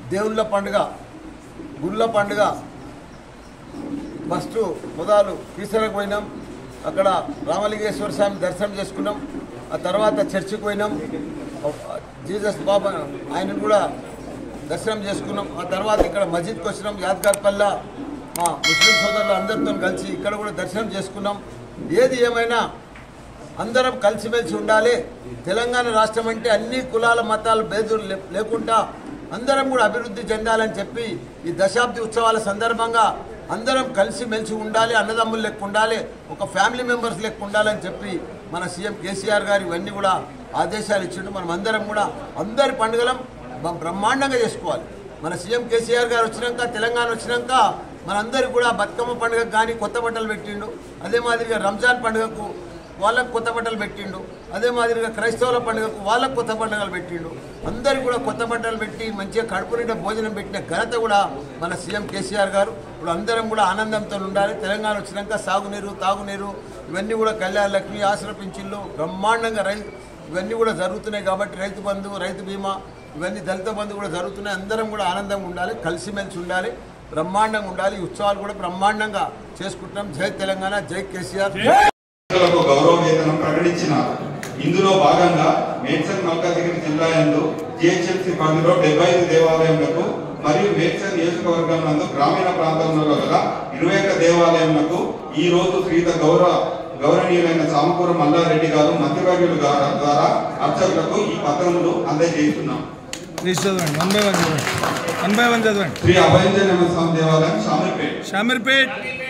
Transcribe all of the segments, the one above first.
దేవుళ్ళ పండుగ గుళ్ళ పండుగ ఫస్ట్ మొదలు కీసరకు పోయినాం అక్కడ రామలింగేశ్వర స్వామి దర్శనం చేసుకున్నాం ఆ తర్వాత చర్చికి పోయినాం జీసస్ బాబా ఆయనను కూడా దర్శనం చేసుకున్నాం ఆ తర్వాత ఇక్కడ మస్జిద్కి వచ్చినాం యాద్గార్పల్లా మా ముస్లిం సోదరులు అందరితో కలిసి ఇక్కడ కూడా దర్శనం చేసుకున్నాం ఏది ఏమైనా అందరం కలిసిమెలిసి ఉండాలి తెలంగాణ రాష్ట్రం అంటే అన్ని కులాల మతాల భేదులు లే- లేకుండా అందరం కూడా అభివృద్ధి చెందాలని చెప్పి ఈ దశాబ్ది ఉత్సవాల సందర్భంగా అందరం కలిసిమెలిసి ఉండాలి అన్నదమ్ములు లెక్క ఉండాలి ఒక ఫ్యామిలీ మెంబర్స్ లెక్క ఉండాలని చెప్పి మన సీఎం కేసీఆర్ గారు ఇవన్నీ కూడా ఆదేశాలు ఇచ్చిండు మనం అందరం కూడా అందరి పండుగలం బ- బ్రహ్మాండంగా చేసుకోవాలి మన సీఎం కేసీఆర్ గారు వచ్చినాక తెలంగాణ వచ్చినాక మనందరికి కూడా బతుకమ్మ పండుగకు కానీ కొత్త బట్టలు పెట్టిండు అదే మాదిరిగా రంజాన్ పండుగకు వాళ్ళకు కొత్త బట్టలు పెట్టిండు అదే మాదిరిగా క్రైస్తవుల పండుగకు వాళ్ళకు కొత్త పండుగలు పెట్టిండు అందరికి కూడా కొత్త బట్టలు పెట్టి మంచిగా కడుపు నిండా భోజనం పెట్టిన ఘనత కూడా మన సీఎం కేసీఆర్ గారు ఇప్పుడు అందరం కూడా ఆనందంతో ఉండాలి తెలంగాణ వచ్చినాక సాగునీరు తాగునీరు ఇవన్నీ కూడా కళ్యాణ లక్ష్మి ఆశ్ర పింఛన్లు బ్రహ్మాండంగా రై ఇవన్నీ కూడా జరుగుతున్నాయి కాబట్టి రైతు బంధు రైతు బీమా ఇవన్నీ దళిత బంధు కూడా జరుగుతున్నాయి అందరం కూడా ఆనందంగా ఉండాలి కలిసిమెలిసి ఉండాలి బ్రహ్మాండంగా ఉండాలి ఈ ఉత్సవాలు కూడా బ్రహ్మాండంగా చేసుకుంటున్నాం జై తెలంగాణ జై కేసీఆర్ లకు గౌరవ వేతనం ప్రకటించినారు ఇందులో భాగంగా మేడ్చల్ మల్కాజిగిరి జిల్లా యందు జిహెచ్ఎంసీ పరిధిలో డెబ్బై ఐదు దేవాలయములకు మరియు మేడ్చల్ నియోజకవర్గం నందు గ్రామీణ ప్రాంతంలో గల ఇరవై ఒక్క దేవాలయములకు ఈ రోజు శ్రీత గౌరవ గౌరవనీయులైన సామకూర మల్లారెడ్డి గారు మంత్రివర్యులు గారు ద్వారా అర్చకులకు ఈ పత్రములు అందజేస్తున్నాం ప్లీజ్ చదవండి వన్ బై వన్ చదవండి వన్ బై వన్ చదవండి శ్రీ అభయంజన స్వామి దేవాలయం షామీర్పేట్ షామీర్పేట్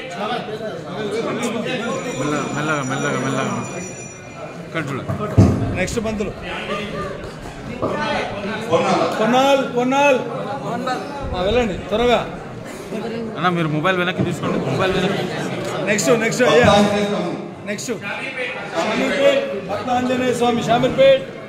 మెల్లగా మెల్లగా మెల్లగా మెల్లగా కంట్రోల్ నెక్స్ట్ పంతులు పొన్నాల పొన్నాల్ పొన్నాల్ ఆ, వెళ్ళండి త్వరగా అన్న మీరు మొబైల్ వెనక్కి తీసుకోండి మొబైల్ వెనక్కి నెక్స్ట్ నెక్స్ట్ అయ్యా భక్తాంజనేయ స్వామి నెక్స్ట్ షామీర్పేట్ భక్త ఆంజనేయ స్వామి షామీర్పేట్